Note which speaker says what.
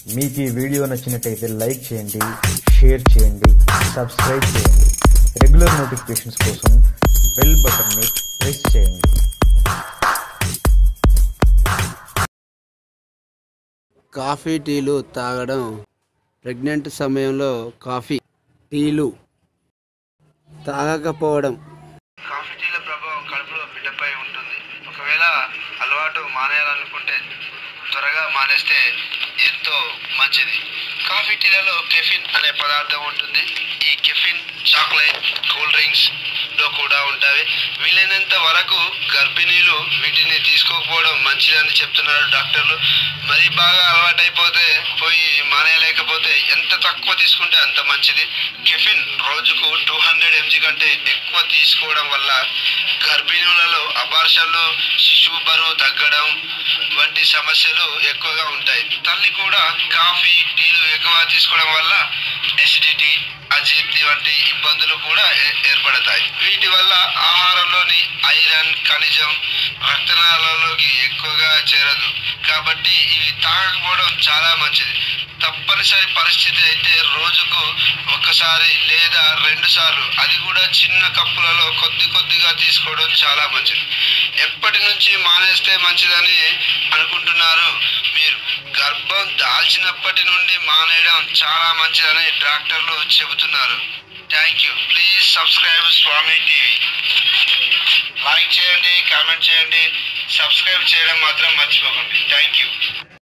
Speaker 1: మీకు ఈ వీడియో నచ్చినట్టయితే లైక్ చేయండి షేర్ చేయండి సబ్స్క్రైబ్ చేయండి రెగ్యులర్ నోటిఫికేషన్స్ కోసం బెల్ బటన్ని ప్రెస్ చేయండి
Speaker 2: కాఫీ టీలు తాగడం ప్రెగ్నెంట్ సమయంలో కాఫీ టీలు తాగకపోవడం
Speaker 3: కాఫీ టీల ప్రభావం కడుపులో బిడ్డపై ఉంటుంది ఒకవేళ అలవాటు మానేయాలనుకుంటే త్వరగా మానేస్తే ఎంతో మంచిది కాఫీ టీలలో కెఫిన్ అనే పదార్థం ఉంటుంది ఈ కెఫిన్ చాక్లెట్ కూల్ డ్రింక్స్ లో కూడా ఉంటాయి వీలైనంత వరకు గర్భిణీలు వీటిని తీసుకోకపోవడం మంచిదని చెప్తున్నారు డాక్టర్లు మరీ బాగా అలవాటైపోతే పోయి మానేయలేకపోతే ఎంత తక్కువ తీసుకుంటే అంత మంచిది కెఫిన్ రోజుకు టూ హండ్రెడ్ ఎంజీ కంటే ఎక్కువ తీసుకోవడం వల్ల గర్భిణులలో అబార్షన్లు శిశువు బరువు తగ్గడం వంటి సమస్యలు ఎక్కువగా ఉంటాయి తల్లి కూడా కాఫీ టీలు ఎక్కువ తీసుకోవడం వల్ల ఎసిడిటీ అజీర్తి వంటి ఇబ్బందులు కూడా ఏ- ఏర్పడతాయి వీటి వల్ల ఆహారంలోని ఐరన్ ఖనిజం రక్తనాళాలలోకి ఎక్కువగా చేరదు కాబట్టి ఇవి తాగకపోవడం చాలా మంచిది తప్పనిసరి పరిస్థితి అయితే రోజుకు ఒక్కసారి లేదా రెండు సార్లు అది కూడా చిన్న కప్పులలో కొద్ది కొద్దిగా తీసుకోవడం చాలా మంచిది ఎప్పటి నుంచి మానేస్తే మంచిదని అనుకుంటున్నారు మీరు గర్భం దాల్చినప్పటి నుండి మానేయడం చాలా మంచిదని డాక్టర్లు చెబుతున్నారు thank you please subscribe Swami TV like చేయండి కామెంట్ చేయండి సబ్స్క్రైబ్ చేయడం మాత్రం మర్చిపోకండి థ్యాంక్ యూ